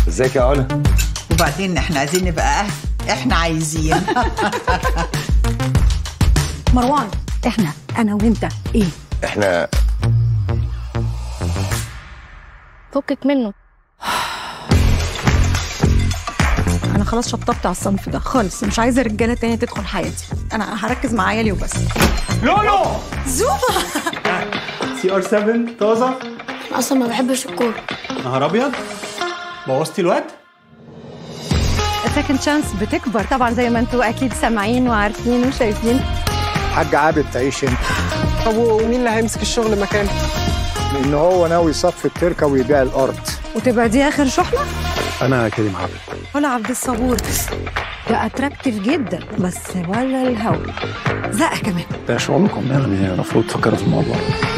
ازيك يا علا وبعدين احنا عايزين نبقى اهل احنا عايزين مروان احنا انا وانت ايه احنا فكك منه انا خلاص شطبت على الصنف ده خالص مش عايزه رجاله تانية تدخل حياتي انا هركز مع عيالي وبس لولو زوبا سي ار 7 طازه اصلا ما بحبش الكوره نهار ابيض بوظتي الواد سكند شانس بتكبر طبعا زي ما انتوا اكيد سامعين وعارفين وشايفين حاج عابد تعيش انت طب ومين اللي هيمسك الشغل مكانه؟ لان هو ناوي يصفي التركه ويبيع الارض وتبقى دي اخر شحنه انا كريم عابد ولا عبد الصبور ده اتراكتيف جدا بس ولا الهوا زقه كمان ده شغلكم يعني المفروض تفكروا في الموضوع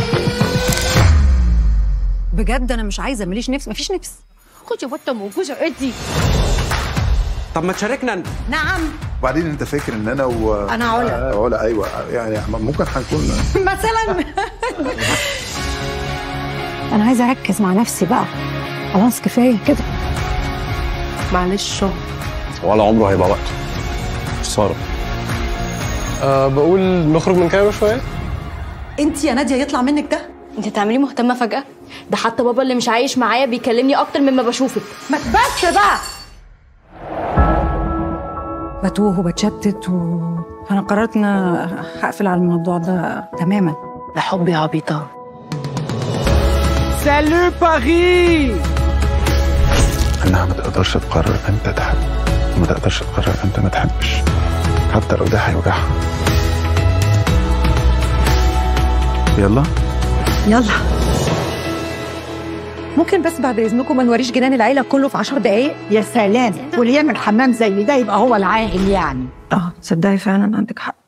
بجد انا مش عايزه ماليش نفس مفيش نفس خدي بطه موجوده ادي طب ما تشاركنا انت نعم وبعدين انت فاكر ان انا و أنا علا. آه، علا ايوه يعني ممكن هنكون مثلا انا عايزه اركز مع نفسي بقى خلاص كفايه كده معلش شغل ولا عمره هيبقى وقته خساره أه بقول نخرج من كده شويه انت يا ناديه يطلع منك ده انت تعملي مهتمه فجاه ده حتى بابا اللي مش عايش معايا بيكلمني اكتر مما بشوفك ما تباتش بقى بتوه وبتشتت و... فانا قررت ان أنا هقفل على الموضوع ده تماما ده حب يا عبيطه سالو باريس انها ما تقدرش تقرر امتى تحب وما تقدرش تقرر امتى ما تحبش حتى لو ده هيوجعها يلا يلا ممكن بس بعد اذنكم ما نوريش جنان العيله كله في 10 دقايق يا سلام واللي يعمل حمام زي ده يبقى هو العاقل يعني اه تصدقي فعلا عندك حق